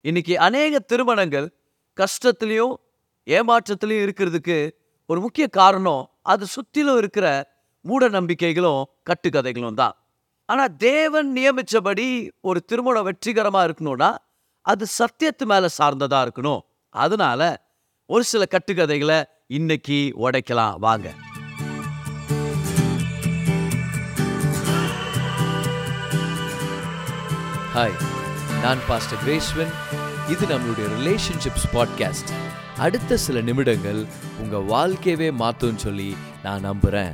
இன்னைக்கு அநேக திருமணங்கள் கஷ்டத்துலேயும் ஏமாற்றத்திலையும் இருக்கிறதுக்கு ஒரு முக்கிய காரணம் அது சுற்றிலும் இருக்கிற மூட நம்பிக்கைகளும் கட்டுக்கதைகளும் தான் ஆனால் தேவன் நியமித்தபடி ஒரு திருமணம் வெற்றிகரமாக இருக்கணும்னா அது சத்தியத்து மேலே சார்ந்ததாக இருக்கணும் அதனால ஒரு சில கட்டுக்கதைகளை இன்னைக்கு உடைக்கலாம் வாங்க ஹாய் நான் பாஸ்டர் கிரேஸ்வன் இது நம்மளுடைய ரிலேஷன்ஷிப்ஸ் பாட்காஸ்ட் அடுத்த சில நிமிடங்கள் உங்கள் வாழ்க்கையவே மாற்றும்னு சொல்லி நான் நம்புகிறேன்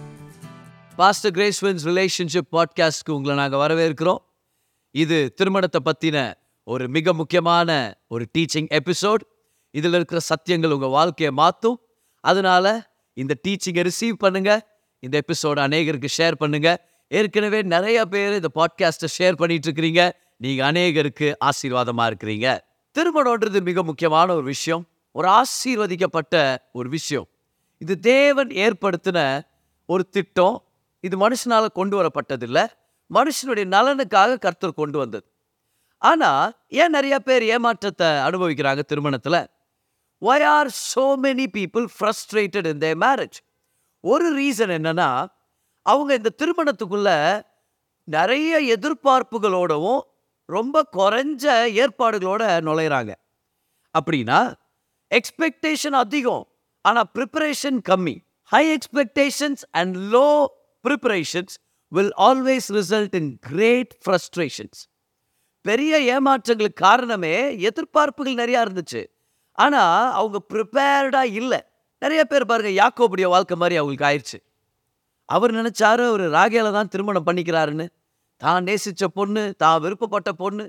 பாஸ்டர் கிரேஸ்வன்ஸ் ரிலேஷன்ஷிப் பாட்காஸ்ட்க்கு உங்களை நாங்கள் வரவேற்கிறோம் இது திருமணத்தை பற்றின ஒரு மிக முக்கியமான ஒரு டீச்சிங் எபிசோட் இதில் இருக்கிற சத்தியங்கள் உங்கள் வாழ்க்கையை மாற்றும் அதனால இந்த டீச்சிங்கை ரிசீவ் பண்ணுங்க இந்த எபிசோட அநேகருக்கு ஷேர் பண்ணுங்க ஏற்கனவே நிறைய பேர் இந்த பாட்காஸ்ட்டை ஷேர் பண்ணிட்டு இருக்கிறீங்க நீங்க அநேகருக்கு ஆசீர்வாதமா இருக்கிறீங்க திருமணம்ன்றது மிக முக்கியமான ஒரு விஷயம் ஒரு ஆசீர்வதிக்கப்பட்ட ஒரு விஷயம் இது தேவன் ஏற்படுத்தின ஒரு திட்டம் இது மனுஷனால கொண்டு வரப்பட்டதில்லை மனுஷனுடைய நலனுக்காக கர்த்தர் கொண்டு வந்தது ஆனா ஏன் நிறைய பேர் ஏமாற்றத்தை அனுபவிக்கிறாங்க திருமணத்துல why are so many people frustrated in their marriage ஒரு ரீசன் என்னன்னா அவங்க இந்த திருமணத்துக்குள்ள நிறைய எதிர்பார்ப்புகளோடவும் ரொம்ப குறைஞ்ச ஏற்பாடுகளோட நுழையிறாங்க அப்படின்னா எக்ஸ்பெக்டேஷன் அதிகம் ஆனால் ப்ரிப்பரேஷன் கம்மி high expectations and low preparations will always result in great frustrations பெரிய ஏமாற்றங்களுக்கு காரணமே எதிர்பார்ப்புகள் நிறையா இருந்துச்சு ஆனால் அவங்க ப்ரிப்பேர்டாக இல்லை நிறைய பேர் பாருங்க யாக்கோபுடைய வாழ்க்கை மாதிரி அவங்களுக்கு ஆயிடுச்சு அவர் நினைச்சாரு ஒரு ராகேல தான் திருமணம் பண்ணிக்கிறாருன்னு தான் நேசிச்ச பொண்ணு தான் விருப்பப்பட்ட பொண்ணு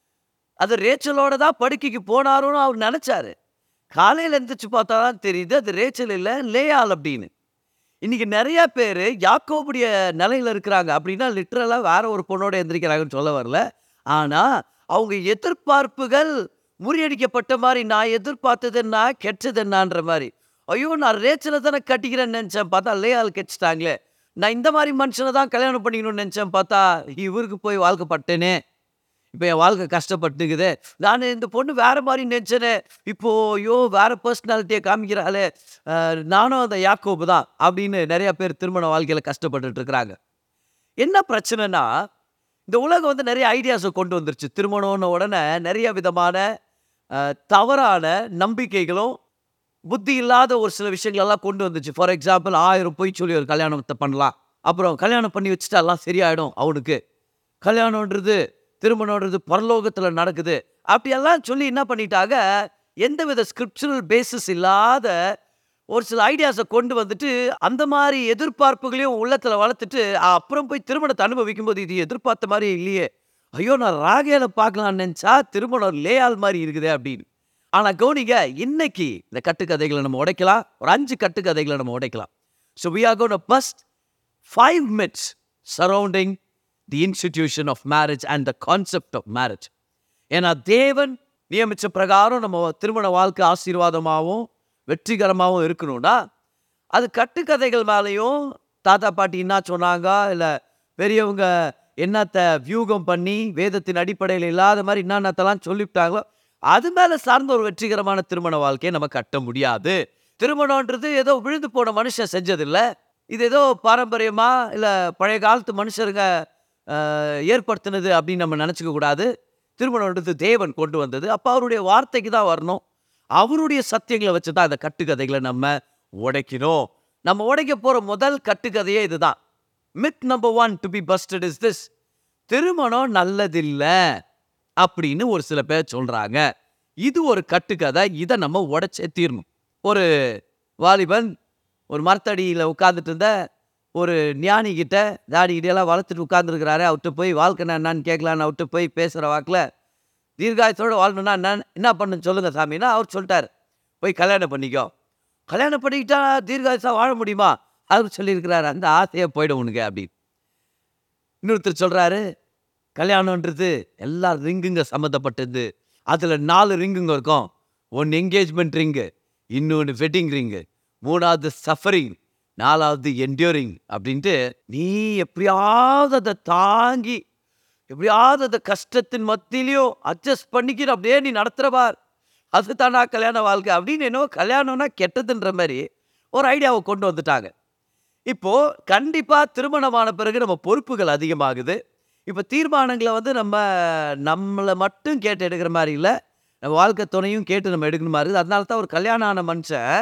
அது ரேச்சலோட தான் படுக்கைக்கு போனாருன்னு அவர் நினைச்சாரு காலையில் எந்திரிச்சு பார்த்தா தான் தெரியுது அது ரேச்சல் இல்லை லேயால் அப்படின்னு இன்னைக்கு நிறைய பேர் யாக்கோபுடைய நிலையில இருக்கிறாங்க அப்படின்னா லிட்ரலாக வேற ஒரு பொண்ணோட எந்திரிக்கிறாங்கன்னு சொல்ல வரல ஆனால் அவங்க எதிர்பார்ப்புகள் முறியடிக்கப்பட்ட மாதிரி நான் எதிர்பார்த்தது என்ன கெட்டது என்னான்ற மாதிரி ஐயோ நான் ரேச்சலை தானே கட்டிக்கிறேன்னு நினச்சேன் பார்த்தா லேயால் கெச்சிட்டாங்களே நான் இந்த மாதிரி மனுஷனை தான் கல்யாணம் பண்ணிக்கணும்னு நினச்சேன் பார்த்தா இவருக்கு போய் வாழ்க்கைப்பட்டேனே இப்போ என் வாழ்க்கை கஷ்டப்பட்டுக்குது நான் இந்த பொண்ணு வேற மாதிரி நினச்சேனே இப்போ ஐயோ வேற பர்சனாலிட்டியை காமிக்கிறாளே அஹ், நானும் அந்த யாக்கோபு தான் அப்படின்னு நிறைய பேர் திருமண வாழ்க்கையில் கஷ்டப்பட்டுட்டு இருக்கிறாங்க என்ன பிரச்சனைனா இந்த உலகம் வந்து நிறைய ஐடியாஸை கொண்டு வந்துருச்சு திருமணம்னு உடனே நிறைய விதமான அஹ், தவறான நம்பிக்கைகளும் புத்தி இல்லாத ஒரு சில விஷயங்களெல்லாம் கொண்டு வந்துச்சு ஃபார் எக்ஸாம்பிள் ஆயிரம் பொய் சொல்லி ஒரு கல்யாணத்தை பண்ணலாம் அப்புறம் கல்யாணம் பண்ணி வச்சுட்டா எல்லாம் சரியாயிடும் அவனுக்கு கல்யாணம்ன்றது திருமணம்ன்றது பரலோகத்தில் நடக்குது அப்படியெல்லாம் சொல்லி என்ன பண்ணிட்டாங்க எந்தவித ஸ்கிரிப்சுரல் பேசிஸ் இல்லாத ஒரு சில ஐடியாஸை கொண்டு வந்துட்டு அந்த மாதிரி எதிர்பார்ப்புகளையும் உள்ளத்தில் வளர்த்துட்டு அப்புறம் போய் திருமணத்தை அனுபவிக்கும் போது இது எதிர்பார்த்த மாதிரி இல்லையே ஐயோ நான் ராகேல பார்க்கலாம்னு நினச்சா திருமணம் லேயால் மாதிரி இருக்குதே அப்படின்னு ஆனால் கவுனிங்க இன்னைக்கு இந்த கட்டுக்கதைகளை நம்ம உடைக்கலாம் ஒரு அஞ்சு கட்டுக்கதைகளை நம்ம உடைக்கலாம் so we are gonna bust five myths surrounding the institution of marriage and the concept of marriage ஏன்னா தேவன் நியமித்த பிரகாரம் நம்ம திருமண வாழ்க்கை ஆசீர்வாதமாகவும் வெற்றிகரமாகவும் இருக்கணும்னா அது கட்டுக்கதைகள் மேலேயும் தாத்தா பாட்டி என்ன சொன்னாங்க இல்லை பெரியவங்க என்னத்தை வியூகம் பண்ணி வேதத்தின் அடிப்படையில் இல்லாத மாதிரி என்னென்னத்தெல்லாம் சொல்லிவிட்டாங்களோ அது மேலே சார்ந்த ஒரு வெற்றிகரமான திருமண வாழ்க்கையை நம்ம கட்ட முடியாது திருமணம்ன்றது ஏதோ விழுந்து போன மனுஷன் செஞ்சதில்ல இது ஏதோ பாரம்பரியமா இல்லை பழைய காலத்து மனுஷருங்க அஹ், ஏற்படுத்தினது அப்படின்னு நம்ம நினச்சிக்க கூடாது திருமணம்ன்றது தேவன் கொண்டு வந்தது அப்போ அவருடைய வார்த்தைக்கு தான் வரணும் அவருடைய சத்தியங்களை வச்சு தான் அந்த கட்டுக்கதைகளை நம்ம உடைக்கணும் நம்ம உடைக்க போகிற முதல் கட்டுக்கதையே இதுதான் myth number one to be busted is this திருமணம் நல்லதில்லை அப்படின்னு ஒரு சில பேர் சொல்றாங்க இது ஒரு கட்டுக்கதை இதை நம்ம உடைச்சே தீரணும் ஒரு வாலிபன் ஒரு மரத்தடியில் உட்கார்ந்துட்டு இருந்த ஒரு ஞானி கிட்ட தாடி கிட்டெல்லாம் வளர்த்துட்டு உட்காந்துருக்கிறாரு அவர்கிட்ட போய் வாழ்க்கைனா என்னன்னு கேட்கலான்னு அவர்கிட்ட போய் பேசுகிற வாக்கில் தீர்காயத்தோடு வாழணும்னா என்ன என்ன பண்ணுன்னு சொல்லுங்க சாமின்னா அவர் சொல்லிட்டார் போய் கல்யாணம் பண்ணிக்கோ கல்யாணம் பண்ணிக்கிட்டா தீர்காயசா வாழ முடியுமா அவர் சொல்லியிருக்கிறாரு அந்த ஆசையை போயிடும் உனக்கு அப்படின்னு இன்னொருத்தர் சொல்கிறாரு கல்யாணன்றது எல்லா ரிங்குங்க சம்மந்தப்பட்டது அதில் நாலு ரிங்குங்க இருக்கும் ஒன்று என்கேஜ்மெண்ட் ரிங்கு இன்னொன்று வெட்டிங் ரிங்கு மூணாவது சஃபரிங் நாலாவது என்டியூரிங் அப்படின்ட்டு நீ எப்படியாவது அதை தாங்கி எப்படியாவது அந்த கஷ்டத்தின் மத்தியிலையும் அட்ஜஸ்ட் பண்ணிக்கிட்டு அப்படியே நீ நடத்துறவார் அதுதானா கல்யாண வாழ்க்கை அப்படின்னு என்னவோ கல்யாணம்னா கெட்டதுன்ற மாதிரி ஒரு ஐடியாவை கொண்டு வந்துட்டாங்க இப்போ கண்டிப்பா திருமணமான பிறகு நம்ம பொறுப்புகள் அதிகமாகுது இப்போ தீர்மானங்களை வந்து நம்ம நம்மளை மட்டும் கேட்டு எடுக்கிற மாதிரி இல்லை நம்ம வாழ்க்கை துணையும் கேட்டு நம்ம எடுக்கிற மாதிரி இருக்குது அதனால தான் ஒரு கல்யாணம் ஆன மனுஷன்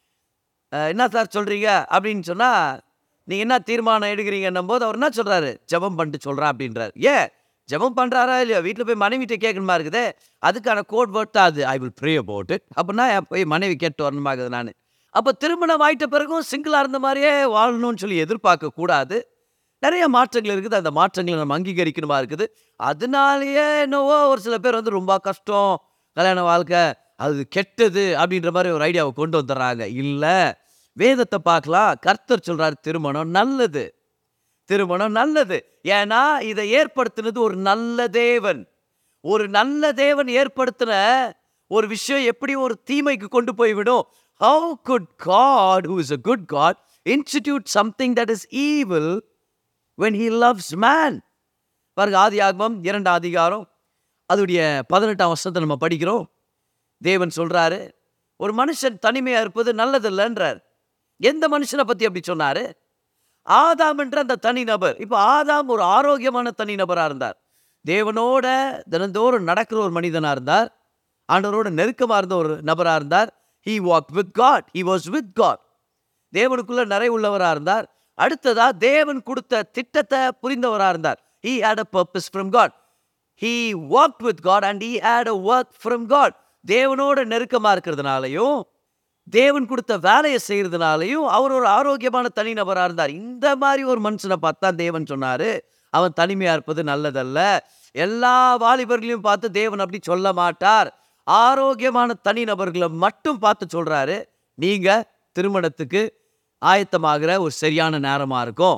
அஹ், என்ன சார் சொல்கிறீங்க அப்படின்னு சொன்னால் நீங்கள் என்ன தீர்மானம் எடுக்கிறீங்கன்னும் போது அவர் என்ன சொல்கிறாரு ஜெபம் பண்ணிட்டு சொல்கிறேன் அப்படின்றாரு ஏன் ஜெபம் பண்ணுறாரா இல்லையா வீட்டில் போய் மனைவிட்ட கேட்கணுமா இருக்குது அதுக்கான கோட் வேர்ட் தான் அது I will pray about it அப்படின்னா என் போய் மனைவி கேட்டு வரணுமாகுது நான் அப்போ திருமணம் ஆயிட்ட பிறகும் சிங்கிளாக இருந்த மாதிரியே வாழணும்னு சொல்லி எதிர்பார்க்க கூடாது நிறைய மாற்றங்கள் இருக்குது அந்த மாற்றங்களை நம்ம அங்கீகரிக்கணுமா இருக்குது அதனாலேயே என்னவோ ஒரு சில பேர் வந்து ரொம்ப கஷ்டம் கல்யாண வாழ்க்கை அது கெட்டது அப்படின்ற மாதிரி ஒரு ஐடியாவை கொண்டு வந்துடுறாங்க இல்லை வேதத்தை பார்க்கலாம் கர்த்தர் சொல்றாரு திருமணம் நல்லது திருமணம் நல்லது ஏன்னா இதை ஏற்படுத்தினது ஒரு நல்ல தேவன் ஒரு நல்ல தேவன் ஏற்படுத்தின ஒரு விஷயம் எப்படி ஒரு தீமைக்கு கொண்டு போய்விடும் how good God who is a good God institute something that is evil when he loves man பாருங்க ஆதி ஆகமம் இரண்டாம் அதிகாரம் அதோடைய பதினெட்டாம் வருஷத்தை நம்ம படிக்கிறோம் தேவன் சொல்றாரு ஒரு மனுஷன் தனிமையா இருப்பது நல்லதில்லைன்றார் எந்த மனுஷனை பத்தி அப்படி சொன்னாரு ஆதாம் என்ற அந்த தனி நபர் இப்போ ஆதாம் ஒரு ஆரோக்கியமான தனி நபரா இருந்தார் தேவனோட தினந்தோறும் நடக்கிற ஒரு மனிதனா இருந்தார் ஆண்டவரோட நெருக்கமா இருந்த ஒரு நபரா இருந்தார் he walk with God he was with God தேவனுக்குள்ள நிறைய உள்ளவரா இருந்தார் அடுத்ததா தேவன் கொடுத்த திட்டத்தை புரிந்தவரா இருந்தார் he had a purpose from God he work with God and he had a work from God தேவனோட நெருக்கமா இருக்கிறதுனாலையும் தேவன் கொடுத்த வேலையை செய்யறதுனாலையும் அவர் ஒரு ஆரோக்கியமான தனிநபரா இருந்தார் இந்த மாதிரி ஒரு மனுஷனை பார்த்தா தேவன் சொன்னாரு அவன் தனிமையா இருப்பது நல்லதல்ல எல்லா வாலிபர்களையும் பார்த்து தேவன் அப்படி சொல்ல மாட்டார் ஆரோக்கியமான தனிநபர்களை மட்டும் பார்த்து சொல்றாரு நீங்க திருமணத்துக்கு ஆயத்தமாகிற ஒரு சரியான நேரமா இருக்கும்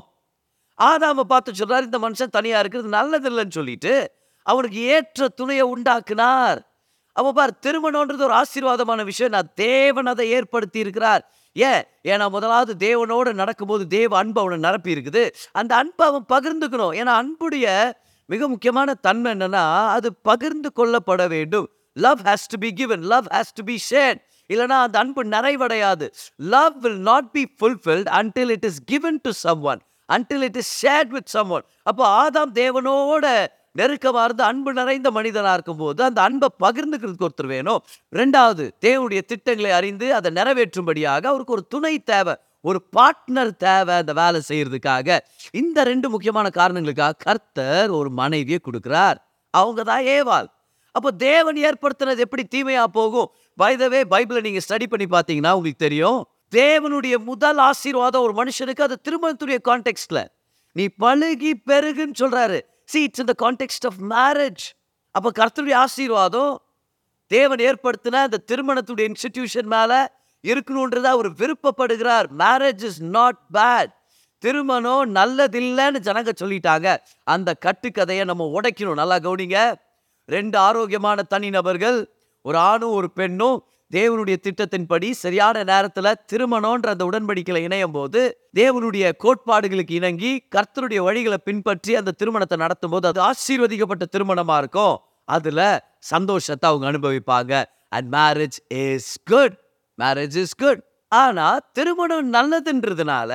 ஆதாம பார்த்து சொல்றாரு இந்த மனுஷன் தனியா இருக்கிறது நல்லதில்லைன்னு சொல்லிட்டு அவனுக்கு ஏற்ற துணையை உண்டாக்குனார் அப்ப பார் திருமணம்ன்றது ஒரு ஆசீர்வாதமான விஷயம் நான் தேவன் அதை ஏற்படுத்தி இருக்கிறார் ஏன் ஏன்னா முதலாவது தேவனோடு நடக்கும்போது தேவ அன்பு அவனை நிரப்பி இருக்குது அந்த அன்பை அவன் பகிர்ந்துக்கணும் ஏன்னா அன்புடைய மிக முக்கியமான தன்மை என்னன்னா அது பகிர்ந்து கொள்ளப்பட வேண்டும் love has to be given love has to be shared இல்லைன்னா அந்த அன்பு நிறைவடையாது love will not be fulfilled until it is given to someone until it is shared with someone அப்போ ஆதாம் தேவனோட நெருக்கமாக இருந்து அன்பு நிறைந்த மனிதனாக இருக்கும்போது அந்த அன்பை பகிர்ந்துக்கிறதுக்கு ஒருத்தர் வேணும் ரெண்டாவது தேவனுடைய திட்டங்களை அறிந்து அதை நிறைவேற்றும்படியாக அவருக்கு ஒரு துணை தேவை ஒரு பார்ட்னர் தேவை அந்த வேலை செய்யறதுக்காக இந்த ரெண்டு முக்கியமான காரணங்களுக்காக கர்த்தர் ஒரு மனைவியை கொடுக்கிறார் அவங்க தான் ஏவாள் அப்போ தேவன் ஏற்படுத்தினது எப்படி தீமையா போகும் பைதவே பைபிளை நீங்க ஸ்டடி பண்ணி பார்த்தீங்கன்னா உங்களுக்கு தெரியும் தேவனுடைய முதல் ஆசீர்வாதம் ஒரு மனுஷனுக்கு அது திருமணத்துடைய கான்டெக்ட்ல நீ பழுகி பெருகுன்னு சொல்றாரு சி இட்ஸ் இந்த கான்டெக்ட் ஆஃப் மேரேஜ் அப்போ கர்த்தருடைய ஆசீர்வாதம் தேவன் ஏற்படுத்தின அந்த திருமணத்துடைய இன்ஸ்டிடியூஷன் மேல இருக்கணுன்றத அவர் விருப்பப்படுகிறார் மேரேஜ் இஸ் நாட் பேட் திருமணம் நல்லதில்லைன்னு ஜனங்க சொல்லிட்டாங்க அந்த கட்டுக்கதையை நம்ம உடைக்கணும் நல்லா கவனிங்க ரெண்டு ஆரோக்கியமான தனிநபர்கள் ஒரு ஆணும் ஒரு பெண்ணும் தேவனுடைய திட்டத்தின்படி சரியான நேரத்துல திருமணம்ன்ற அந்த உடன்படிக்கையில இணையும் போது தேவனுடைய கோட்பாடுகளுக்கு இணங்கி கர்த்தருடைய வழிகளை பின்பற்றி அந்த திருமணத்தை நடத்தும் போது அது ஆசீர்வதிக்கப்பட்ட திருமணமா இருக்கும் அதுல சந்தோஷத்தை அவங்க அனுபவிப்பாங்க and marriage is good marriage is good ஆனா திருமணம் நல்லதுன்றதுனால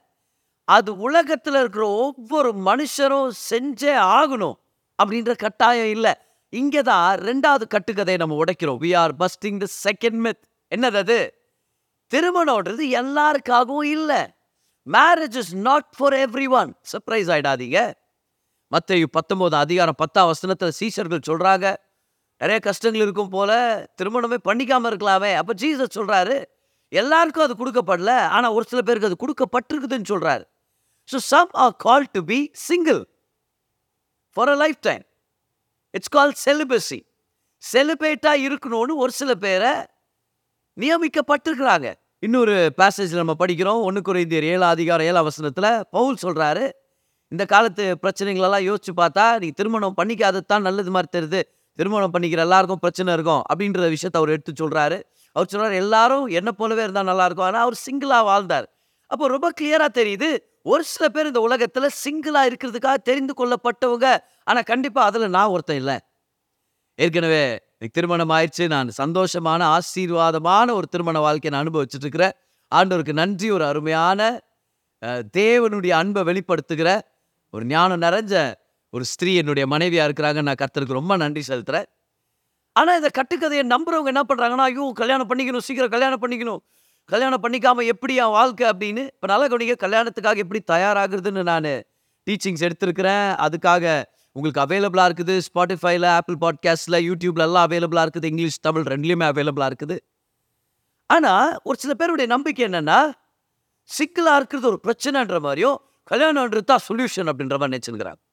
அது உலகத்துல இருக்கிற ஒவ்வொரு மனுஷரும் செஞ்சே ஆகணும் அப்படின்ற கட்டாயம் இல்லை இங்கே தான் ரெண்டாவது கட்டுக்கதையை நம்ம உடைக்கிறோம் we are busting the second myth என்னது அது திருமணம்ன்றது எல்லாருக்காகவும் இல்லை marriage is not for everyone surprise ஆயிடாதீங்க மத்தேயு பத்தொன்பது அதிகாரம் பத்தாம் வசனத்துல சீஷர்கள் சொல்றாங்க நிறைய கஷ்டங்கள் இருக்கும் போல திருமணமே பண்ணிக்காம இருக்கலாமே அப்ப ஜீசஸ் சொல்றாரு எல்லாருக்கும் அது கொடுக்கப்படல ஆனா ஒரு சில பேருக்கு அது கொடுக்கப்பட்டிருக்குதுன்னு சொல்றாரு so some are call to be single for a lifetime it's call celibacy செலிபேட்டா இருக்கணும்னு ஒரு சில பேரை நியமிக்கப்பட்டிருக்கிறாங்க இன்னொரு பேசேஜில் நம்ம படிக்கிறோம் ஒன்று குறைந்தியர் ஏழாம் அதிகாரம் ஏழாம் வசனத்தில் பவுல் சொல்கிறாரு இந்த காலத்து பிரச்சனைகளெல்லாம் யோசிச்சு பார்த்தா நீ திருமணம் பண்ணிக்காதது தான் நல்லது மாதிரி தெரியுது திருமணம் பண்ணிக்கிற எல்லாருக்கும் பிரச்சனை இருக்கும் அப்படின்ற விஷயத்த அவர் எடுத்து சொல்கிறாரு அவர் சொல்றாரு எல்லாரும் என்ன போலவே இருந்தால் நல்லா இருக்கும் ஆனால் அவர் சிங்கிளாக வாழ்ந்தார் அப்போ ரொம்ப கிளியராக தெரியுது ஒரு சில பேர் இந்த உலகத்துல சிங்கிளா இருக்கிறதுக்காக தெரிந்து கொள்ளப்பட்டவங்க ஆனா கண்டிப்பா அதுல நான் ஒருத்தன் இல்லை ஏற்கனவே எனக்கு திருமணம் ஆயிடுச்சு நான் சந்தோஷமான ஆசீர்வாதமான ஒரு திருமண வாழ்க்கையை நான் அனுபவிச்சுட்டு இருக்கிறேன் ஆண்டவருக்கு நன்றி ஒரு அருமையான அஹ், தேவனுடைய அன்பை வெளிப்படுத்துகிற ஒரு ஞானம் நிறைஞ்ச ஒரு ஸ்திரீ என்னுடைய மனைவியா இருக்கிறாங்க நான் கர்த்தருக்கு ரொம்ப நன்றி செலுத்துறேன் ஆனா இந்த கட்டுக்கதையை நம்புறவங்க என்ன பண்றாங்கன்னா ஐயோ கல்யாணம் பண்ணிக்கணும் சீக்கிரம் கல்யாணம் பண்ணிக்கணும் கல்யாணம் பண்ணிக்காம எப்படி என் வாழ்க்கை அப்படின்னு இப்போ நல்ல கவனிங்க கல்யாணத்துக்காக எப்படி தயாராகிறதுன்னு நான் டீச்சிங்ஸ் எடுத்திருக்கிறேன் அதுக்காக உங்களுக்கு அவைலபிளாக இருக்குது ஸ்பாட்டிஃபைல ஆப்பிள் பாட்காஸ்ட்டில் யூடியூப்ல எல்லாம் அவைலபிளாக இருக்குது இங்கிலீஷ் தமிழ் ரெண்டுலேயுமே அவைலபிளாக இருக்குது ஆனால் ஒரு சில பேருடைய நம்பிக்கை என்னன்னா சிக்கலாக இருக்கிறது ஒரு பிரச்சனைன்ற மாதிரியும் கல்யாணம்ன்றது தான் சொல்யூஷன் அப்படின்ற மாதிரி நினச்சிருக்கிறாங்க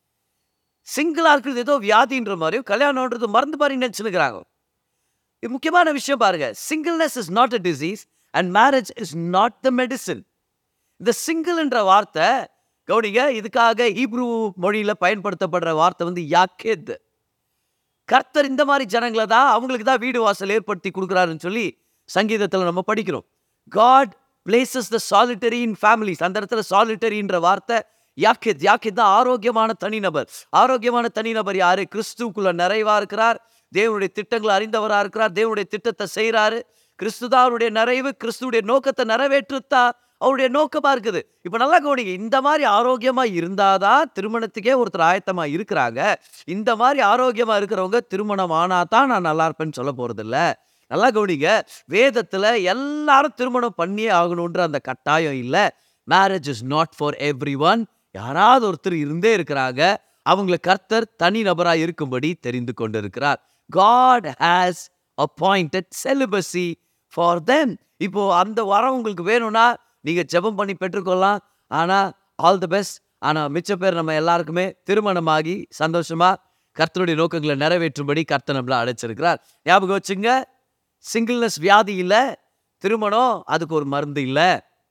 சிங்கிளாக இருக்கிறது ஏதோ வியாதின்ற மாதிரியும் கல்யாணம்ன்றது மருந்து மாதிரி நினச்சிருக்கிறாங்க இது முக்கியமான விஷயம் பாருங்க singleness is not a disease and marriage is not the medicine இந்த சிங்கிள்ன்ற வார்த்தை கவனிங்க இதுக்காக ஹீப்ரூ மொழியில பயன்படுத்தப்படுற வார்த்தை வந்து யாக்கேத் கர்த்தர் இந்த மாதிரி ஜனங்களை தான் அவங்களுக்கு தான் வீடு வாசல் ஏற்படுத்தி கொடுக்குறாருன்னு சொல்லி சங்கீதத்தில் நம்ம படிக்கிறோம் God places the solitary in families அந்த இடத்துல சாலிட்டரின்ற வார்த்தை யாக்கித் யாக்கித் தான் ஆரோக்கியமான தனிநபர் ஆரோக்கியமான தனிநபர் யாரு கிறிஸ்துக்குள்ள நிறைவா இருக்கிறார் தேவனுடைய திட்டங்களை அறிந்தவரா இருக்கிறார் தேவனுடைய திட்டத்தை செய்றாரு கிறிஸ்து தான் அவருடைய நிறைவு கிறிஸ்துடைய நோக்கத்தை நிறைவேற்றுத்தா அவருடைய நோக்கமா இருக்குது இப்ப நல்லா கவனிங்க இந்த மாதிரி ஆரோக்கியமா இருந்தாதான் திருமணத்துக்கே ஒருத்தர் ஆயத்தமா இருக்கிறாங்க இந்த மாதிரி ஆரோக்கியமா இருக்கிறவங்க திருமணம் ஆனா தான் நான் நல்லா இருப்பேன்னு சொல்ல போறது இல்ல நல்லா கவனிங்க வேதத்துல எல்லாரும் திருமணம் பண்ணியே ஆகணுன்ற அந்த கட்டாயம் இல்ல marriage is not for everyone யாராவது ஒருத்தர் இருந்தே இருக்கிறாங்க அவங்கள கர்த்தர் தனி நபராக இருக்கும்படி தெரிந்து கொண்டிருக்கிறார் God has appointed celibacy for them இப்போ அந்த வரம் உங்களுக்கு வேணும்னா நீங்க ஜெபம் பண்ணி பெற்றுக்கொள்ளலாம் ஆனா ஆல் தி பெஸ்ட் ஆனா மிச்ச பேர் நம்ம எல்லாருக்குமே திருமணமாகி சந்தோஷமா கர்த்தருடைய நோக்கங்களை நிறைவேற்றும்படி கர்த்தர் நம்மள அழைச்சிருக்கிறார் ஞாபகம் வச்சுங்க சிங்கிள்னஸ் வியாதி இல்லை திருமணம் அதுக்கு ஒரு மருந்து இல்லை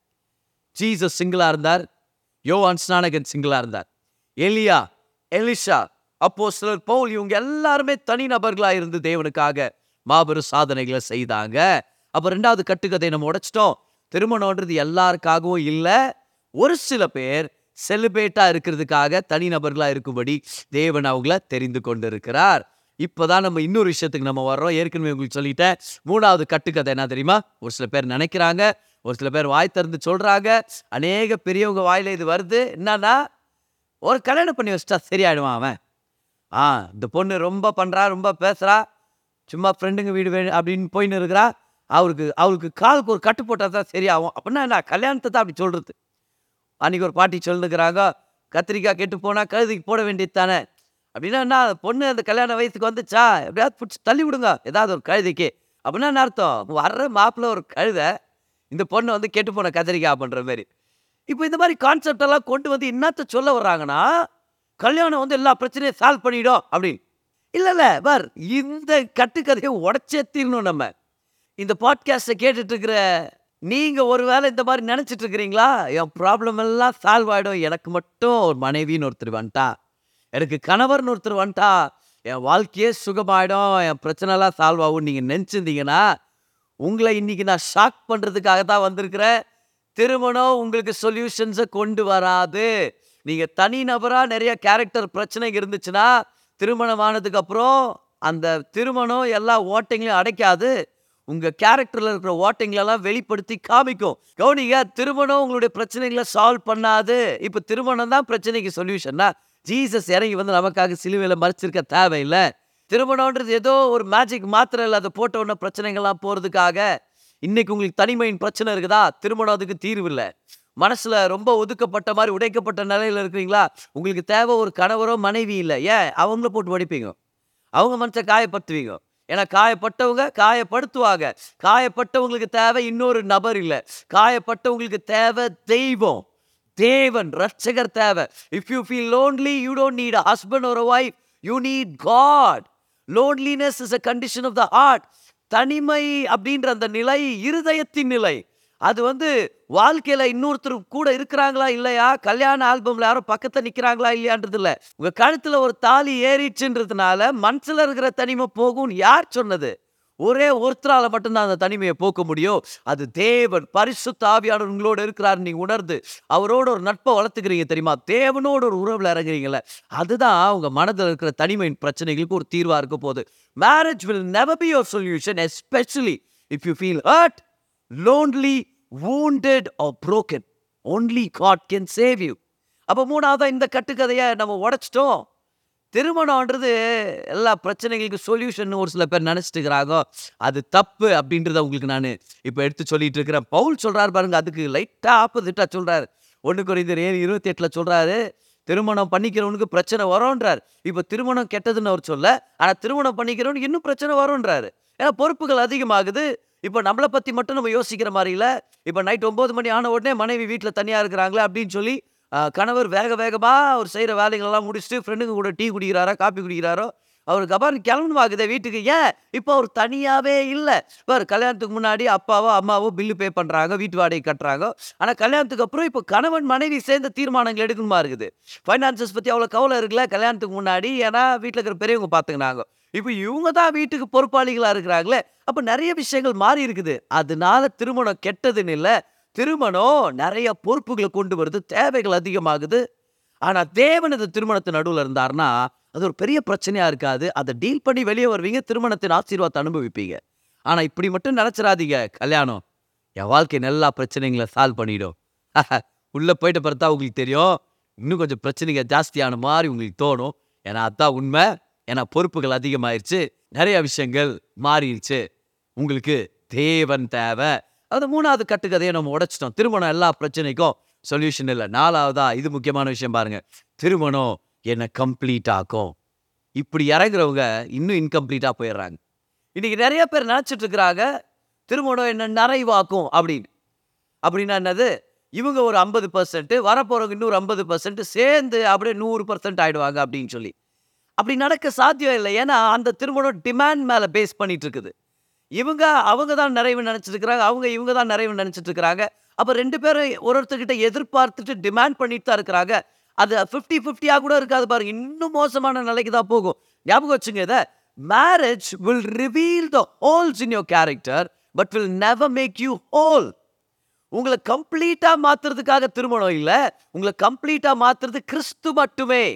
ஜீசஸ் சிங்கிளா இருந்தார் யோவான் ஸ்நானகன் சிங்கிளா இருந்தார் எலியா எலிஷா அப்போ சிலர் பவுல் இவங்க எல்லாருமே தனிநபர்களா இருந்து தேவனுக்காக மாபெரும் சாதனைகளை செய்தாங்க அப்ப ரெண்டாவது கட்டுக்கதை நம்ம உடைச்சிட்டோம் திருமணம்ன்றது எல்லாருக்காகவும் இல்லை ஒரு சில பேர் செலிபரேட்டா இருக்கிறதுக்காக தனிநபர்களா இருக்கும்படி தேவன் அவங்கள தெரிந்து கொண்டிருக்கிறார் இப்போதான் நம்ம இன்னொரு விஷயத்துக்கு நம்ம வர்றோம் ஏற்கனவே உங்களுக்கு சொல்லிட்டேன் மூணாவது கட்டுக்கதை என்ன தெரியுமா ஒரு சில பேர் நினைக்கிறாங்க ஒரு சில பேர் வாய் திறந்து சொல்றாங்க அநேக பெரியவங்க வாயில இது வருது என்னன்னா ஒரு கல்யாணம் பண்ணி வச்சிட்டா சரியாயிடுவான் அவன் ஆ இந்த பொண்ணு ரொம்ப பண்றா ரொம்ப பேசுறா சும்மா ஃப்ரெண்டுங்க வீடு வேணும் அப்படின்னு போயின்னு இருக்கிறா அவருக்கு அவளுக்கு காலுக்கு ஒரு கட்டு போட்டால் தான் சரியாகும் அப்படின்னா என்ன கல்யாணத்தை தான் அப்படி சொல்றது அன்னைக்கு ஒரு பாட்டி சொல்லுங்கிறாங்க கத்திரிக்காய் கெட்டு போனா கழுதிக்கு போட வேண்டியது தானே அப்படின்னா என்ன அந்த பொண்ணு அந்த கல்யாண வயசுக்கு வந்துச்சா எப்படியாவது பிடிச்சி தள்ளி விடுங்க ஏதாவது ஒரு கழுதைக்கு அப்படின்னா என்ன அர்த்தம் வர்ற மாப்பிள்ள ஒரு கழுதை இந்த பொண்ணு வந்து கெட்டு போன கத்திரிக்காய் பண்ற மாதிரி இப்போ இந்த மாதிரி கான்செப்ட் எல்லாம் கொண்டு வந்து என்னத்த சொல்ல வர்றாங்கன்னா கல்யாணம் வந்து எல்லா பிரச்சனையும் சால்வ் பண்ணிடும் அப்படின்னு இல்ல இல்ல பார் இந்த கட்டுக்கதையை உடச்சே தீரணும் நம்ம இந்த பாட்காஸ்ட்டை கேட்டுட்டு இருக்கிற நீங்க ஒருவேளை இந்த மாதிரி நினைச்சிட்டு இருக்கிறீங்களா என் ப்ராப்ளம் எல்லாம் சால்வ் ஆயிடும் எனக்கு மட்டும் ஒரு மனைவின்னு ஒருத்தர் வந்துட்டா எனக்கு கணவர்னு ஒருத்தர் வந்துட்டா என் வாழ்க்கையே சுகமாயிடும் என் பிரச்சனைலாம் சால்வ் ஆகும் நீங்க நினைச்சிருந்தீங்கன்னா உங்களை இன்னைக்கு நான் ஷாக் பண்றதுக்காக தான் வந்திருக்கிறேன் திருமணம் உங்களுக்கு சொல்யூஷன்ஸை கொண்டு வராது நீங்க தனி நபரா நிறைய கேரக்டர் பிரச்சனை இருந்துச்சுன்னா திருமணம் ஆனதுக்கு அப்புறம் அந்த திருமணம் எல்லா ஓட்டைங்களையும் அடைக்காது உங்க கேரக்டர்ல இருக்கிற ஓட்டைங்களெல்லாம் வெளிப்படுத்தி காமிக்கும் கவனிங்க திருமணம் உங்களுடைய பிரச்சனைகளை சால்வ் பண்ணாது இப்ப திருமணம் தான் பிரச்சனைக்கு சொல்யூஷன்னா ஜீசஸ் இறங்கி வந்து நமக்காக சிலுவையில மறைச்சிருக்க தேவையில்லை திருமணம்ன்றது ஏதோ ஒரு மேஜிக் மாத்திரை இல்லை அதை போட்ட உடனே பிரச்சனைகள்லாம் போறதுக்காக இன்னைக்கு உங்களுக்கு தனிமையின் பிரச்சனை இருக்குதா திருமணம் அதுக்கு தீர்வு இல்லை மனசுல ரொம்ப ஒதுக்கப்பட்ட மாதிரி உடைக்கப்பட்ட நிலையில இருக்கிறீங்களா உங்களுக்கு தேவை ஒரு கணவரோ மனைவி இல்லை ஏன் அவங்கள போட்டு வடிப்பீங்க அவங்க மனசை காயப்படுத்துவீங்க ஏன்னா காயப்பட்டவங்க காயப்படுத்துவாங்க காயப்பட்டவங்களுக்கு தேவை இன்னொரு நபர் இல்லை காயப்பட்டவங்களுக்கு தேவை தெய்வம் தேவன் ரட்சகர் தேவை if you feel lonely you don't need a husband ஒரு wife you need God loneliness is a condition of the heart தனிமை அப்படின்ற அந்த நிலை இருதயத்தின் நிலை அது வந்து வாழ்க்கையில இன்னொருத்தர் கூட இருக்கிறாங்களா இல்லையா கல்யாண ஆல்பம்ல யாரும் பக்கத்துல நிக்கிறாங்களா இல்லையான்றது இல்ல உங்க கழுத்துல ஒரு தாலி ஏறிச்சுன்றதுனால மனசுல இருக்கிற தனிமை போகும்னு யார் சொன்னது ஒரே ஒருத்தரால மட்டும்தான் அந்த தனிமையை போக்க முடியும் அது தேவன் பரிசுத்த ஆவியானவர் உங்களோட இருக்கிறார் நீங்க உணர்ந்து அவரோட ஒரு நட்பை வளர்த்துக்கிறீங்க தெரியுமா தேவனோட ஒரு உறவுல இறங்குறீங்கல்ல அதுதான் உங்க மனதில் இருக்கிற தனிமையின் பிரச்சனைகளுக்கு ஒரு தீர்வா இருக்க போகுது marriage will never be your solution especially if you feel hurt lonely wounded or broken only god can save you அப்போ மூணாவதா இந்த கட்டுக்கதையை நம்ம உடைச்சிட்டோம் திருமணம்ன்றது எல்லா பிரச்சனைகளுக்கும் சொல்யூஷன் ஒரு சில பேர் நினச்சிட்டு இருக்கிறாங்க அது தப்பு அப்படின்றத உங்களுக்கு நான் இப்போ எடுத்து சொல்லிட்டு இருக்கிறேன் பவுல் சொல்றாரு பாருங்க அதுக்கு லைட்டாக ஆப்போசிட்டாக சொல்றாரு ஒன்று குறைந்த ஏழு இருபத்தி எட்டில் சொல்றாரு திருமணம் பண்ணிக்கிறவனுக்கு பிரச்சனை வரும்ன்றார் இப்போ திருமணம் கெட்டதுன்னு அவர் சொல்ல ஆனால் திருமணம் பண்ணிக்கிறவனுக்கு இன்னும் பிரச்சனை வரும்ன்றாரு ஏன்னா பொறுப்புகள் அதிகமாகுது இப்போ நம்மளை பற்றி மட்டும் நம்ம யோசிக்கிற மாதிரி இல்லை இப்போ நைட் ஒம்பது மணி ஆன உடனே மனைவி வீட்டில் தனியாக இருக்கிறாங்களே அப்படின்னு சொல்லி ஆஹ், கணவர் வேக வேகமாக அவர் செய்கிற வேலைகளெல்லாம் முடிச்சுட்டு ஃப்ரெண்டுங்க கூட டீ குடிக்கிறாரோ காப்பி குடிக்கிறாரோ அவருக்கு அப்புறம் கிளம்பணுமாக்குதே வீட்டுக்கு ஏன் இப்போ அவர் தனியாகவே இல்லை பாரு கல்யாணத்துக்கு முன்னாடி அப்பாவோ அம்மாவோ பில்லு பே பண்ணுறாங்க வீட்டு வாடகை கட்டுறாங்க ஆனால் கல்யாணத்துக்கு அப்புறம் இப்போ கணவன் மனைவி சேர்ந்த தீர்மானங்கள் எடுக்கணுமா இருக்குது ஃபைனான்சஸ் பற்றி அவ்வளோ கவலை இருக்குல்ல கல்யாணத்துக்கு முன்னாடி ஏன்னா வீட்டில் இருக்கிற பெரியவங்க பார்த்துக்கினாங்க இப்போ இவங்க தான் வீட்டுக்கு பொறுப்பாளிகளாக இருக்கிறாங்களே அப்போ நிறைய விஷயங்கள் மாறி இருக்குது அதனால திருமணம் கெட்டதுன்னு இல்லை திருமணம் நிறைய பொறுப்புகளை கொண்டு வருது தேவைகள் அதிகமாகுது ஆனால் தேவன் இந்த திருமணத்து நடுவில் இருந்தாருன்னா அது ஒரு பெரிய பிரச்சனையா இருக்காது அதை டீல் பண்ணி வெளியே வருவீங்க திருமணத்தின் ஆசீர்வாதத்தை அனுபவிப்பீங்க ஆனால் இப்படி மட்டும் நினச்சிடாதீங்க கல்யாணம் என் வாழ்க்கை எல்லா பிரச்சனைகளை சால்வ் பண்ணிடும் உள்ளே போயிட்ட பிறகு தான் உங்களுக்கு தெரியும் இன்னும் கொஞ்சம் பிரச்சனைங்க ஜாஸ்தியான மாதிரி உங்களுக்கு தோணும் ஏன்னா அதான் உண்மை ஏன்னா பொறுப்புகள் அதிகமாயிருச்சு நிறைய விஷயங்கள் மாறிடுச்சு உங்களுக்கு தேவன் தேவை அது மூணாவது கட்டுக்கதையை நம்ம உடைச்சிட்டோம் திருமணம் எல்லா பிரச்சனைக்கும் சொல்யூஷன் இல்லை நாலாவதா இது முக்கியமான விஷயம் பாருங்க திருமணம் என்னை கம்ப்ளீட் ஆக்கும் இப்படி இறங்குறவங்க இன்னும் இன்கம்ப்ளீட்டாக போயிடுறாங்க இன்னைக்கு நிறைய பேர் நினச்சிட்டு இருக்கிறாங்க திருமணம் என்ன நிறைவாக்கும் அப்படின்னு அப்படின்னா என்னது இவங்க ஒரு ஐம்பது பர்சன்ட் வரப்போறவங்க இன்னொரு ஐம்பது பர்சன்ட் சேர்ந்து அப்படியே நூறு பர்சன்ட் ஆயிடுவாங்க அப்படின்னு சொல்லி அப்படி நடக்க சாத்தியம் இல்லை ஏன்னா அந்த திருமணம் டிமாண்ட் மேலே பேஸ் பண்ணிட்டு இருக்குது இவங்க அவங்க தான் நிறைவு நினைச்சிட்டு இருக்கிறாங்க அவங்க இவங்க தான் நிறைவு நினைச்சிட்டு இருக்கிறாங்க அப்போ ரெண்டு பேரும் ஒரு ஒருத்தர்கிட்ட எதிர்பார்த்துட்டு டிமாண்ட் பண்ணிட்டு தான் இருக்கிறாங்க அது ஃபிஃப்டி ஃபிஃப்டியாக கூட இருக்காது பாருங்க இன்னும் மோசமான நிலைக்கு தான் போகும் ஞாபகம் வச்சுங்க இதை marriage will reveal the holes in your character but will never make you whole உங்களை கம்ப்ளீட்டா மாத்துறதுக்காக திருமணம் இல்ல உங்களை கம்ப்ளீட்டா மாத்துறது கிறிஸ்து மட்டுமே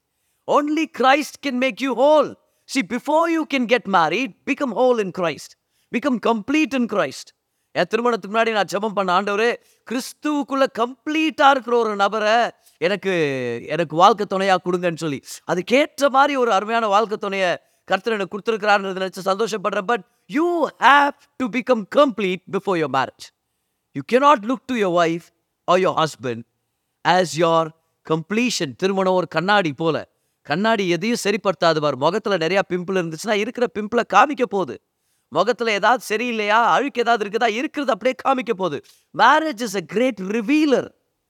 only christ can make you whole see before you can get married become whole in christ become complete in christ என் திருமணத்துக்கு முன்னாடி நான் ஜெபம் பண்ண ஆண்டவரே கிறிஸ்துவுக்குள்ள கம்ப்ளீட்டா இருக்கிற ஒரு நபரை எனக்கு எனக்கு வாழ்க்கை துணையா கொடுங்கன்னு சொல்லி அதுக்கேற்ற மாதிரி ஒரு அருமையான வாழ்க்கை துணையை கர்த்தர் எனக்கு கொடுத்துருக்கிறான்னு நினைச்சு சந்தோஷப்படுறேன் but you have to become complete before your marriage you cannot look to your wife or your husband as your completion திருமணம் ஒரு கண்ணாடி போல கண்ணாடி எதையும் சரிப்படுத்தாது பாரு முகத்துல நிறைய பிம்பிள் இருந்துச்சுன்னா இருக்கிற பிம்பிளை காமிக்க போகுது முகத்துல ஏதாவது சரியில்லையா அழுக்கு ஏதாவது இருக்குதா இருக்கிறது அப்படியே காமிக்க போகுது marriage is a great revealer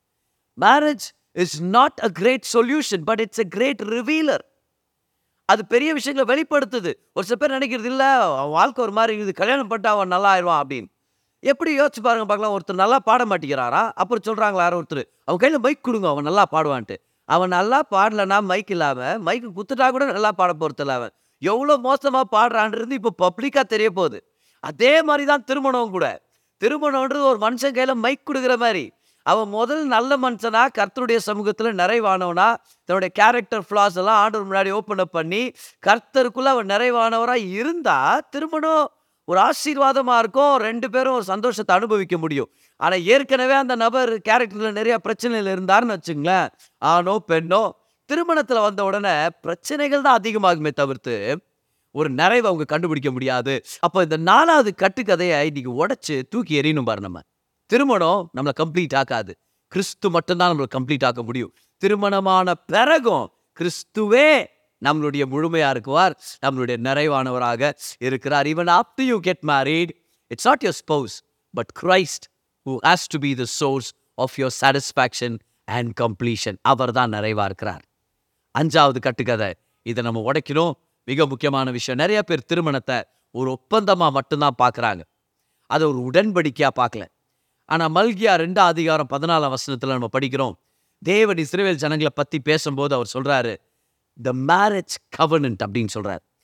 marriage is not a great solution but it's a great revealer அது பெரிய விஷயங்களை வெளிப்படுத்துது ஒரு சில பேர் நினைக்கிறது இல்லை அவன் வாழ்க்கை ஒரு மாதிரி இது கல்யாணம் பண்ணிட்டு அவன் நல்லா ஆயிடுவான் அப்படின்னு எப்படி யோசிச்சு பாருங்க பார்க்கலாம் ஒருத்தர் நல்லா பாட மாட்டேங்கிறாரா அப்புறம் சொல்றாங்களா யாரோ ஒருத்தர் அவன் கையில் மைக் கொடுங்க அவன் நல்லா பாடுவான்ட்டு அவன் நல்லா பாடலனா மைக் இல்லாம மைக்கு குத்துட்டா கூட நல்லா பாட போறது அவன் எவ்வளோ மோசமா பாடுறான்றது இப்போ பப்ளிக்கா தெரிய போகுது அதே மாதிரி தான் திருமணம் கூட திருமணம்ன்றது ஒரு மனுஷன் கையில மைக் கொடுக்குற மாதிரி அவன் முதல் நல்ல மனுஷனா கர்த்தருடைய சமூகத்துல நிறைவானவனா தன்னுடைய கேரக்டர் ஃப்ளாஸ் எல்லாம் ஆண்டவர் முன்னாடி ஓப்பன் அப் பண்ணி கர்த்தருக்குள்ள அவன் நிறைவானவரா இருந்தா திருமணம் ஒரு ஆசீர்வாதமா இருக்கும் ரெண்டு பேரும் ஒரு சந்தோஷத்தை அனுபவிக்க முடியும் ஆனா ஏற்கனவே அந்த நபர் கேரக்டர்ல நிறைய பிரச்சனைகள் இருந்தாருன்னு வச்சுங்களேன் ஆணோ பெண்ணோ திருமணத்துல வந்த உடனே பிரச்சனைகள் தான் அதிகமாகுமே தவிர்த்து ஒரு நிறைவை அவங்க கண்டுபிடிக்க முடியாது அப்போ இந்த நாலாவது கட்டுக்கதையை இன்னைக்கு உடைச்சு தூக்கி எறியணும் பாரு நம்ம திருமணம் நம்மளை கம்ப்ளீட் ஆக்காது கிறிஸ்து மட்டும்தான் நம்மளை கம்ப்ளீட் ஆக்க முடியும் திருமணமான பிறகும் கிறிஸ்துவே நம்மளுடைய முழுமையா இருக்குவார் நம்மளுடைய நிறைவானவராக இருக்கிறார் even after you get married it's not your spouse but Christ who has to be the source of your satisfaction and completion அவர் தான் நிறைவா இருக்கிறார் அஞ்சாவது கட்டுக்கதை இதை நம்ம உடைக்கணும் மிக முக்கியமான விஷயம் நிறைய பேர் திருமணத்தை ஒரு ஒப்பந்தமா மட்டும்தான் பார்க்கறாங்க அதை ஒரு உடன்படிக்கையா பார்க்கல ஆனா மல்கியா ரெண்டாம் அதிகாரம் பதினாலாம் வசனத்துல நம்ம படிக்கிறோம் தேவன் இஸ்ரேல் ஜனங்களை பத்தி பேசும்போது அவர் சொல்றாரு த மேரேஜ் கவர்னன்ட் அப்படின்னு சொல்றாரு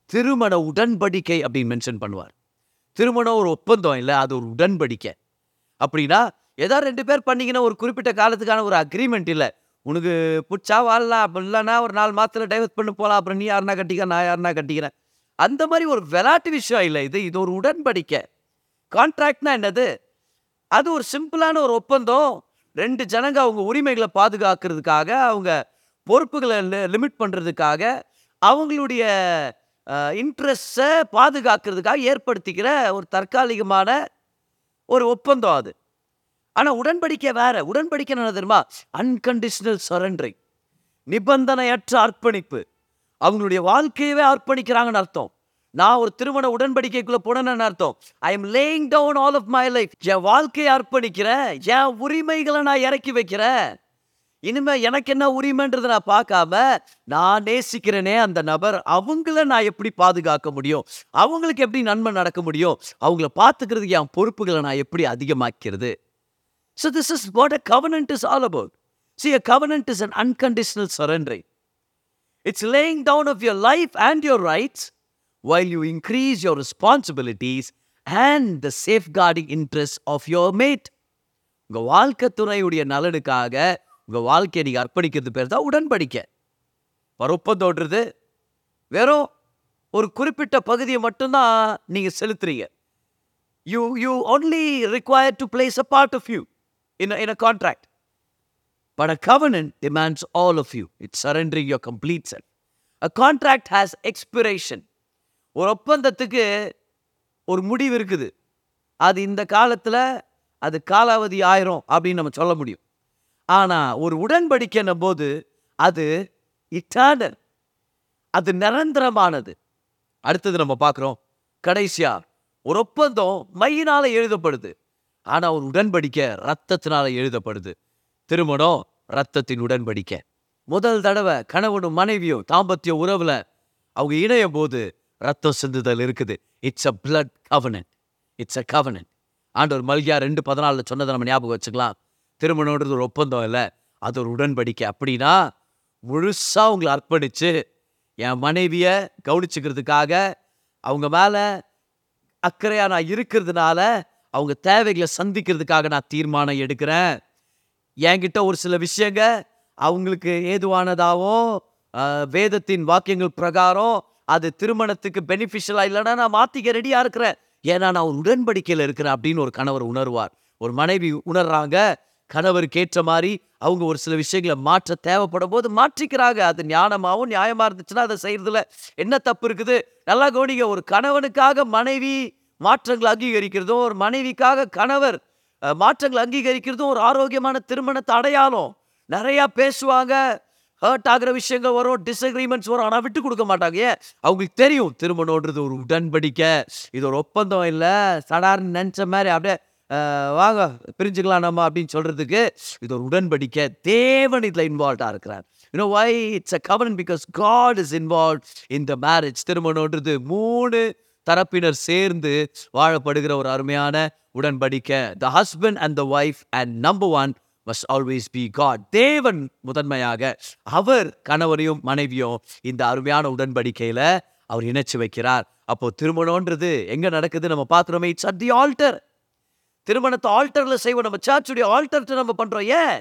திருமண உடன்படிக்கை அப்படின்னு மென்ஷன் பண்ணுவார் திருமணம் ஒரு ஒப்பந்தம் இல்லை அது ஒரு உடன்படிக்கை அப்படின்னா ஏதோ ரெண்டு பேர் பண்ணீங்கன்னா ஒரு குறிப்பிட்ட காலத்துக்கான ஒரு அக்ரிமெண்ட் இல்லை உனக்கு பிடிச்சா வாழலாம் அப்படி இல்லைன்னா ஒரு நாலு மாதத்தில் டைவர்ஸ் பண்ணி போகலாம் அப்புறம் நீ யாருனா கட்டிக்க நான் யாருனா கட்டிக்கிறேன் அந்த மாதிரி ஒரு விளையாட்டு விஷயம் இல்லை இது இது ஒரு உடன்படிக்கை கான்ட்ராக்ட்னா என்னது அது ஒரு சிம்பிளான ஒரு ஒப்பந்தம் ரெண்டு ஜனங்க அவங்க உரிமைகளை பாதுகாக்கிறதுக்காக அவங்க பொறுப்புகளை லிமிட் பண்ணுறதுக்காக அவங்களுடைய இன்ட்ரெஸ்ட்டை பாதுகாக்கிறதுக்காக ஏற்படுத்திக்கிற ஒரு தற்காலிகமான ஒரு ஒப்பந்தம் அது ஆனால் உடன்படிக்கை வேற உடன்படிக்கை என்ன தெரியுமா அன்கண்டிஷனல் சரண்டரிங் நிபந்தனையற்ற அர்ப்பணிப்பு அவங்களுடைய வாழ்க்கையவே அர்ப்பணிக்கிறாங்கன்னு அர்த்தம் நான் ஒரு திருமண உடன்படிக்கைக்குள்ள போனேன்னு அர்த்தம் I am laying down all of my life என் வாழ்க்கையை அர்ப்பணிக்கிறேன் என் உரிமைகளை நான் இறக்கி வைக்கிறேன் இனிமே எனக்கு என்ன உரிமைன்றதை நான் பார்க்காம நான் நேசிக்கிறேனே அந்த நபர் அவங்கள நான் எப்படி பாதுகாக்க முடியும் அவங்களுக்கு எப்படி நன்மை நடக்க முடியும் அவங்கள பார்த்துக்கிறதுக்கு என் பொறுப்புகளை நான் எப்படி அதிகமாக்கிறது so this is what a covenant is all about see a covenant is an unconditional surrendering It's laying down of your life and your rights while you increase your responsibilities and the safeguarding interests of your mate. உங்க வாழ்க்கை துணையுடைய நலனுக்காக உங்க வாழ்க்கையை நீங்க அர்ப்பணிக்கிறது பேர் தான் உடன்படிக்கை ஒப்பந்தோன்றது வெறும் ஒரு குறிப்பிட்ட பகுதியை மட்டும்தான் நீங்க செலுத்துறீங்க you you only require to place a part of you in a, in a contract But a covenant demands all of you. It's surrendering your complete self. A contract has expiration. ஒரு ஒப்பந்தத்துக்கு ஒரு முடிவு இருக்குது அது இந்த காலத்தில் அது காலாவதி ஆயிரும் அப்படின்னு நம்ம சொல்ல முடியும் ஆனால் ஒரு உடன்படிக்கைன்னும் போது அது இட்டானல் அது நிரந்தரமானது அடுத்தது நம்ம பார்க்குறோம் கடைசியா ஒரு ஒப்பந்தம் மையினால எழுதப்படுது ஆனால் ஒரு உடன்படிக்கை ரத்தத்தினால எழுதப்படுது திருமணம் ரத்தத்தின் உடன்படிக்கை முதல் தடவை கணவனும் மனைவியும் தாம்பத்திய உறவுல அவங்க இணையும் போது ரத்தம் சிந்துதல் இருக்குது it's a blood covenant it's a covenant ஆண்டவர் மல்கியா ரெண்டு பதினாலில் சொன்னதை நம்ம ஞாபகம் வச்சுக்கலாம் திருமணம்ன்றது ஒரு ஒப்பந்தம் இல்லை அது ஒரு உடன்படிக்கை அப்படின்னா முழுசா உங்களை அர்ப்பணிச்சு என் மனைவியை கவனிச்சுக்கிறதுக்காக அவங்க மேலே அக்கறையாக நான் இருக்கிறதுனால அவங்க தேவைகளை சந்திக்கிறதுக்காக நான் தீர்மானம் எடுக்கிறேன் என்கிட்ட ஒரு சில விஷயங்க அவங்களுக்கு ஏதுவானதாகவும் ஆஹ், வேதத்தின் வாக்கியங்கள் பிரகாரம் அது திருமணத்துக்கு பெனிஃபிஷியலாக இல்லைன்னா நான் மாற்றிக்க ரெடியாக இருக்கிறேன் ஏன்னா நான் ஒரு உடன்படிக்கையில் இருக்கிறேன் அப்படின்னு ஒரு கணவர் உணர்வார் ஒரு மனைவி உணர்றாங்க கணவருக்கு ஏற்ற மாதிரி அவங்க ஒரு சில விஷயங்களை மாற்ற தேவைப்படும் போது மாற்றிக்கிறாங்க அது ஞானமாகவும் நியாயமா இருந்துச்சுன்னா அதை செய்யறதுல என்ன தப்பு இருக்குது நல்லா கவனிங்க ஒரு கணவனுக்காக மனைவி மாற்றங்களை அங்கீகரிக்கிறதும் ஒரு மனைவிக்காக கணவர் அஹ், மாற்றங்களை அங்கீகரிக்கிறதும் ஒரு ஆரோக்கியமான திருமணத்தை அடையாளம் நிறையா பேசுவாங்க ஹர்ட் ஆகிற விஷயங்கள் வரும் டிஸ்அக்ரிமெண்ட்ஸ் வரும் ஆனால் விட்டு கொடுக்க மாட்டாங்க ஏன் அவங்களுக்கு தெரியும் திருமணம்ன்றது ஒரு உடன்படிக்கை இது ஒரு ஒப்பந்தம் இல்லை சடார்னு நினச்ச மாதிரி அப்படியே அஹ், வாங்க பிரிஞ்சுக்கலாம் நம்ம அப்படின்னு சொல்றதுக்கு இது ஒரு உடன்படிக்கை தேவன் இதில் இன்வால்வ்டாக இருக்கிறார் யூனோ வை இட்ஸ் அ கவர்ன் because God is involve in the marriage திருமணம்ன்றது மூணு தரப்பினர் சேர்ந்து வாழப்படுகிற ஒரு அருமையான உடன்படிக்கை the husband and the wife and number one must always be God தேவன் முதன்மையாக அவர் கணவரையும் மனைவியும் இந்த அருமையான உடன்படிக்கையில அவர் இணைச்சு வைக்கிறார் அப்போ திருமணம்ன்றது எங்க நடக்குது நம்ம பார்க்குறோமே இட்ஸ் அட் தி ஆல்டர் திருமணத்தை ஆல்டர்ல செய்வோம் நம்ம சர்ச்சுடைய ஆல்டர்ட்ட நம்ம பண்றோம் ஏன்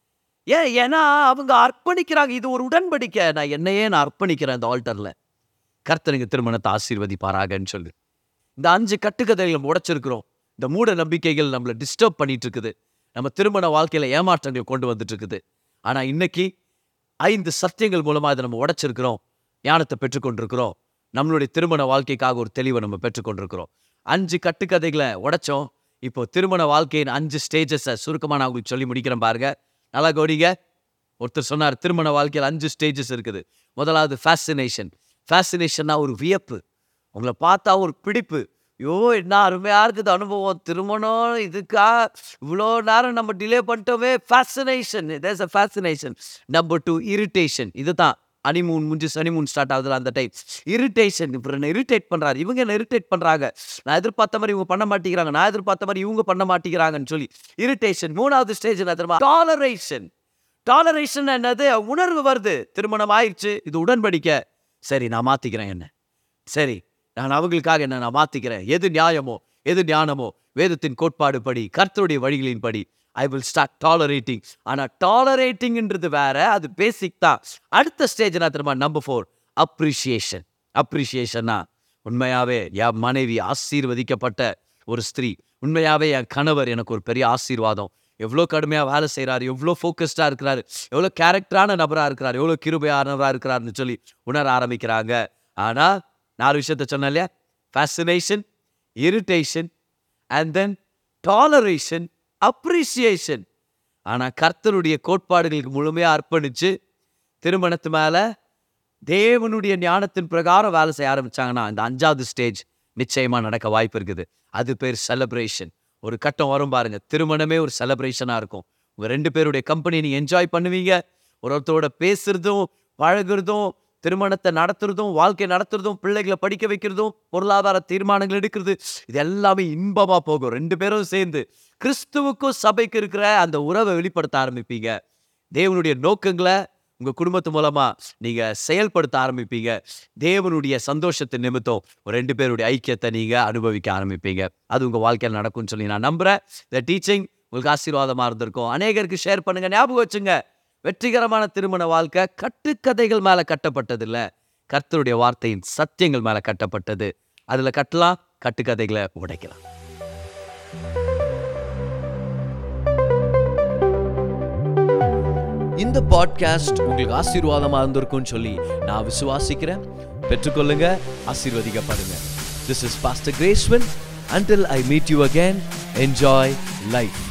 ஏன் ஏன்னா அவங்க அர்ப்பணிக்கிறாங்க இது ஒரு உடன்படிக்கை நான் என்னையே நான் அர்ப்பணிக்கிறேன் இந்த ஆல்டர்ல கர்த்தனுக்கு திருமணத்தை ஆசீர்வதிப்பாராகன்னு சொல்லு இந்த அஞ்சு கட்டுக்கதைகளை நம்ம உடைச்சிருக்கிறோம் இந்த மூட நம்பிக்கைகள் நம்மளை டிஸ்டர்ப் பண்ணிட்டு இருக்குது நம்ம திருமண வாழ்க்கையில ஏமாற்றங்கள் கொண்டு வந்துட்டு இருக்குது ஆனா இன்னைக்கு ஐந்து சத்தியங்கள் மூலமா இதை நம்ம உடைச்சிருக்கிறோம் ஞானத்தை பெற்றுக்கொண்டிருக்கிறோம் நம்மளுடைய திருமண வாழ்க்கைக்காக ஒரு தெளிவை நம்ம பெற்றுக்கொண்டிருக்கிறோம் அஞ்சு கட்டுக்கதைகளை உடைச்சோம் இப்போ திருமண வாழ்க்கையின் அஞ்சு ஸ்டேஜஸை சுருக்கமாக நான் உங்களுக்கு சொல்லி முடிக்கிறேன் பாருங்க நல்லா கவனிங்க ஒருத்தர் சொன்னார் திருமண வாழ்க்கையில் அஞ்சு ஸ்டேஜஸ் இருக்குது முதலாவது ஃபேசினேஷன் ஃபேசினேஷன்னா ஒரு வியப்பு உங்களை பார்த்தா ஒரு பிடிப்பு ஐயோ என்ன அருமையா இருக்குது அனுபவம் திருமணம் இதுக்கா இவ்வளோ நேரம் நம்ம டிலே பண்ணிட்டோமே fascination there's a fascination number two irritation இதுதான் அனிமூன் முடிஞ்சு சனிமூன் ஸ்டார்ட் ஆகுதுல அந்த டைம் இரிட்டேஷன் இப்போ என்ன இரிட்டேட் பண்ணுறாரு இவங்க என்ன இரிட்டேட் பண்ணுறாங்க நான் எதிர்பார்த்த மாதிரி இவங்க பண்ண மாட்டேங்கிறாங்க நான் எதிர்பார்த்த மாதிரி இவங்க பண்ண மாட்டேங்கிறாங்கன்னு சொல்லி இரிட்டேஷன் மூணாவது ஸ்டேஜ் என்ன தெரியுமா டாலரேஷன் டாலரேஷன் என்னது உணர்வு வருது திருமணம் ஆயிடுச்சு இது உடன்படிக்கை சரி நான் மாத்திக்கிறேன் என்ன சரி நான் அவங்களுக்காக என்ன நான் மாத்திக்கிறேன் எது நியாயமோ எது ஞானமோ வேதத்தின் கோட்பாடு படி கர்த்தருடைய வழிகளின் படி ஐ வில் ஸ்டார்ட் டாலரேட்டிங் ஆனால் டாலரேட்டிங்ன்றது வேற அது பேசிக் தான் அடுத்த ஸ்டேஜ் நான் திரும்ப நம்பர் ஃபோர் அப்ரிஷியேஷன் அப்ரிஷியேஷன்னா உண்மையாவே என் மனைவி ஆசீர்வதிக்கப்பட்ட ஒரு ஸ்திரீ உண்மையாவே என் கணவர் எனக்கு ஒரு பெரிய ஆசீர்வாதம் எவ்வளோ கடுமையாக வேலை செய்கிறாரு எவ்வளோ ஃபோக்கஸ்டாக இருக்கிறாரு எவ்வளோ கேரக்டரான நபராக இருக்கிறாரு எவ்வளோ கிருபையானவராக இருக்கிறாருன்னு சொல்லி உணர ஆரம்பிக்கிறாங்க ஆனால் நாலு விஷயத்த சொன்னேன் இல்லையா fascination irritation and then toleration appreciation ஆனால் கர்த்தருடைய கோட்பாடுகளுக்கு முழுமையாக அர்ப்பணித்து திருமணத்து மேலே தேவனுடைய ஞானத்தின் பிரகாரம் வேலை செய்ய ஆரம்பிச்சாங்கன்னா இந்த அஞ்சாவது ஸ்டேஜ் நிச்சயமா நடக்க வாய்ப்பு இருக்குது அது பேர் செலிப்ரேஷன் ஒரு கட்டம் வரும் பாருங்க திருமணமே ஒரு செலிப்ரேஷனாக இருக்கும் உங்க ரெண்டு பேருடைய கம்பெனி நீங்க என்ஜாய் பண்ணுவீங்க ஒரு ஒருத்தரோட பேசுறதும் பழகுறதும் திருமணத்தை நடத்துறதும் வாழ்க்கை நடத்துறதும் பிள்ளைகளை படிக்க வைக்கிறதும் பொருளாதார தீர்மானங்கள் எடுக்கிறது இது எல்லாமே இன்பமா போகும் ரெண்டு பேரும் சேர்ந்து கிறிஸ்துவுக்கும் சபைக்கு இருக்கிற அந்த உறவை வெளிப்படுத்த ஆரம்பிப்பீங்க தேவனுடைய நோக்கங்களை உங்க குடும்பத்து மூலமா நீங்க செயல்படுத்த ஆரம்பிப்பீங்க தேவனுடைய சந்தோஷத்தின் நிமித்தம் ஒரு ரெண்டு பேருடைய ஐக்கியத்தை நீங்க அனுபவிக்க ஆரம்பிப்பீங்க அது உங்க வாழ்க்கையில் நடக்கும்னு சொல்லி நான் நம்புறேன் இந்த டீச்சிங் உங்களுக்கு ஆசீர்வாதமா இருந்திருக்கும் அநேகருக்கு ஷேர் பண்ணுங்க ஞாபகம் வச்சுங்க வெற்றிகரமான திருமண வாழ்க்கை கட்டுக்கதைகள் மேல கட்டப்பட்டது இல்ல கர்த்தருடைய வார்த்தையின் சத்தியங்கள் மேல கட்டப்பட்டது அதுல கட்டலாம் கட்டுக்கதைகளை உடைக்கலாம் இந்த பாட்காஸ்ட் உங்களுக்கு ஆசீர்வாதமா இருந்திருக்கும்னு சொல்லி நான் விசுவாசிக்கிறேன் பெற்றுக்கொள்ளுங்க ஆசீர்வதிக்கப்படுங்க this is pastor Gracewin until i meet you again enjoy life